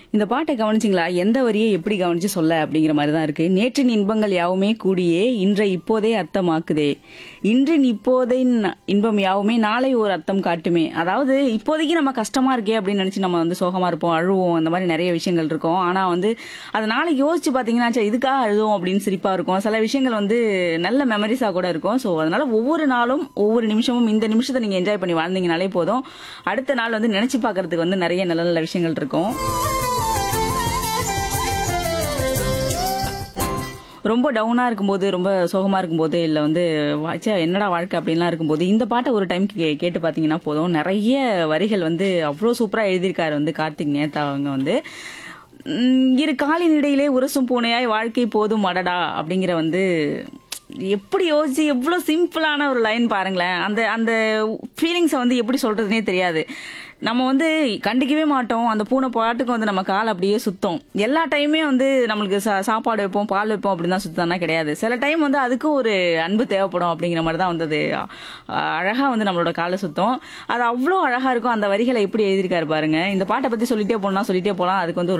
இந்த பாட்டை கவனிச்சிங்களா எந்த வரியை எப்படி கவனிச்சு சொல்ல அப்படிங்கிற மாதிரி தான் இருக்கு நேற்றின் இன்பங்கள் யாவுமே கூடியே இன்றை இப்போதே அர்த்தமாக்குதே இன்றின் இப்போதே ந- இன்பம் யாவுமே நாளை ஒரு அர்த்தம் காட்டுமே அதாவது இப்போதைக்கு நம்ம கஷ்டமா இருக்கே அப்படின்னு நினைச்சு நம்ம வந்து சோகமா இருப்போம் அழுவோம் அந்த மாதிரி நிறைய விஷயங்கள் இருக்கும் ஆனா வந்து அதை நாளைக்கு யோசிச்சு பாத்தீங்கன்னா ச்சே, இதுக்காக அழுதும் அப்படின்னு சிரிப்பா இருக்கும் சில விஷயங்கள் வந்து நல்ல மெமரிஸா கூட இருக்கும் ஸோ அதனால ஒவ்வொரு நாளும் ஒவ்வொரு நிமிஷமும் இந்த நிமிஷத்தை நீங்க என்ஜாய் பண்ணி வாழ்ந்தீங்கனாலே போதும் அடுத்த நாள் வந்து நினைச்சு பார்க்கிறதுக்கு வந்து நிறைய நல்ல நல்ல விஷயங்கள் இருக்கும் ரொம்ப டவுனா இருக்கும்போது ரொம்ப சோகமா இருக்கும்போது இல்ல வந்து வா- ச்சே, என்னடா வாழ்க்கை அப்படின்லாம் இருக்கும்போது இந்த பாட்டை ஒரு டைம் கேட்டு பாத்தீங்கன்னா போதும் நிறைய வரிகள் வந்து அவ்வளோ சூப்பரா எழுதியிருக்காரு வந்து கார்த்திக் நேத்தா அவங்க வந்து உம், இரு காலின் இடையிலே உரசும் பூனையாய் வாழ்க்கை போதும் அடடா அப்படிங்கிற வந்து எப்படி யோசிச்சு எவ்வளவு சிம்பிளான ஒரு லைன் பாருங்களேன் அந்த அந்த ஃபீலிங்ஸை வந்து எப்படி சொல்றதுனே தெரியாது நம்ம வந்து கண்டிக்கவே மாட்டோம் அந்த பூனை பாட்டுக்கு வந்து நம்ம கால் அப்படியே சுத்தம் எல்லா டைமே வந்து நம்மளுக்கு சா- சாப்பாடு வைப்போம் பால் வைப்போம் அப்படின்னு தான் சுத்தம்னா கிடையாது சில டைம் வந்து அதுக்கும் ஒரு அன்பு தேவைப்படும் அப்படிங்கிற மாதிரி தான் வந்து அது அ- அழகா வந்து நம்மளோட காலை சுத்தம் அது அவ்வளோ அழகா இருக்கும் அந்த வரிகளை எப்படி எழுதியிருக்காரு பாருங்க இந்த பாட்டை பத்தி சொல்லிட்டே போனா சொல்லிட்டே போலாம் அதுக்கு வந்து ஒரு